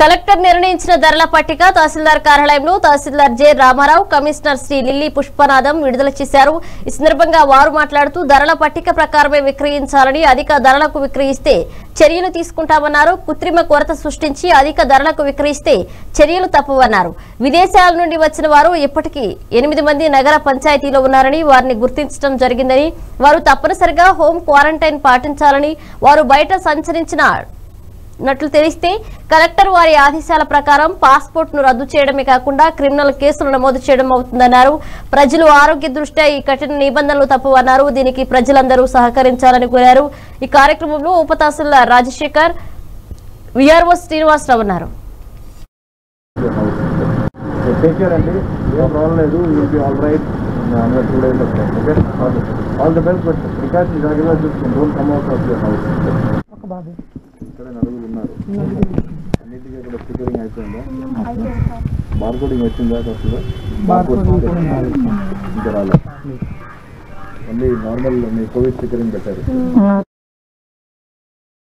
collector నిర్ణయించిన ధరల పట్టిక తహసీల్దార్ కార్యాలయంలో tehsildar J Ramarao commissioner Shri Lilly Pushpanatham విడుదల చేశారు ఈ సందర్భంగా వారు మాట్లాడుతూ ధరల పట్టిక ప్రకారమే విక్రయించాలని అధిక ధరలకు విక్రయిస్తే చర్యలు తీసుకుంటామన్నారు కృత్రిమ కొరత సృష్టించి అధిక ధరలకు విక్రయిస్తే చర్యలు తప్పవన్నారు విదేశాల నుండి వచ్చిన వారు ఇప్పటికీ ఎనిమిది మంది నగర పంచాయతీలో ఉన్నారని వారిని గుర్తించడం జరిగిందని వారు తప్పనిసరిగా హోం క్వారంటైన్ పాటించాలని వారు బయట సంచరించిన నట్లు తెలిస్తే కలెక్టర్ వారి ఆదేశాల ప్రకారం పాస్పోర్ట్ ను రద్దు చేయడమే కాకుండా క్రిమినల్ కేసులు నమోదు చేయడం అవుతుందన్నారు ప్రజలు ఆరోగ్య దృష్ట్యా ఈ కఠిన నిబంధనలు తప్పవన్నారు దీనికి ప్రజలందరూ సహకరించాలని కోరారు ఈ కార్యక్రమంలో ఉప తహసీల్దార్ రాజశేఖర్ విఆర్ఓ శ్రీనివాసరావు ఉన్నారు టేక్ కేర్ అండి ఏం ప్రాబ్లం లేదు will be all right another two days okay all the best but precaution జాగ్రత్తగా చూసుకోండి don't come out of your house ఇక్కడ నలుగురు ఉన్నారు అన్నిటికీ ఇక్కడ స్టికరింగ్ అయిపోయిందా బార్కోడింగ్ వచ్చిందా అసలు బార్కోడ్ ఇంకా రాలేదు ఓన్లీ నార్మల్ మీ కోవిడ్ స్టికరింగ్ పెట్టారు